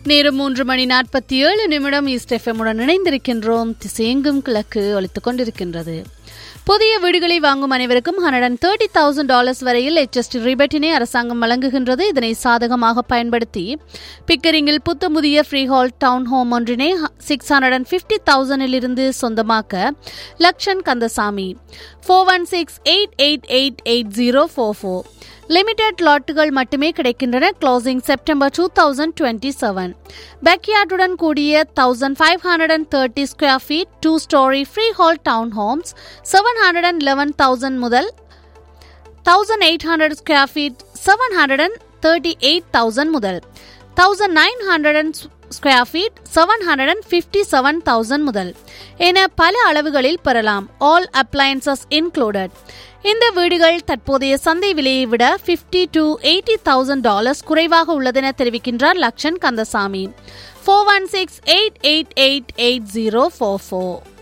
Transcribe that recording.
நேரம் மூன்று மணி நாற்பத்தி ஏழு நிமிடம் ஈஸ்ட் எஃப்எம்முடன் இணைந்திருக்கின்றோம் திசையெங்கும் கிழக்கு ஒலித்துக் கொண்டிருக்கின்றது புதிய வீடுகளை வாங்கும் அனைவருக்கும் hundred and thirty thousand dollars வரையில் எச்எஸ்டி ரிபேட்டினை அரசாங்கம் வழங்குகின்றது இதனை சாதகமாக பயன்படுத்தி பிக்கரிங்கில் புத்தமுதிய ஃப்ரீ ஹால் டவுன் ஹோம் ஒன்றினை சிக்ஸ் ஹண்ட்ரட் அண்ட் ஃபிஃப்டி தௌசண்டில் இருந்து சொந்தமாக்க Lakshan Kandasamy four one six eight eight eight eight zero four four limited லாட்டுகள் மட்டுமே கிடைக்கின்றன closing September two thousand twenty seven பேக்யார்டுடன் கூடிய thousand five hundred and thirty square feet two storey freehold townhomes seven hundred and eleven thousand முதல் thousand eight hundred square feet seven hundred and thirty eight thousand முதல் thousand nine hundred and square feet seven hundred and fifty seven thousand முதல் என பல அளவுகளில் பெறலாம் all appliances included இந்த வீடுகள் தற்போதைய சந்தை விலையை விட fifty to eighty thousand dollars குறைவாக உள்ளதென தெரிவிக்கின்றார் Lakshan Kandasamy four one six eight eight eight eight zero four four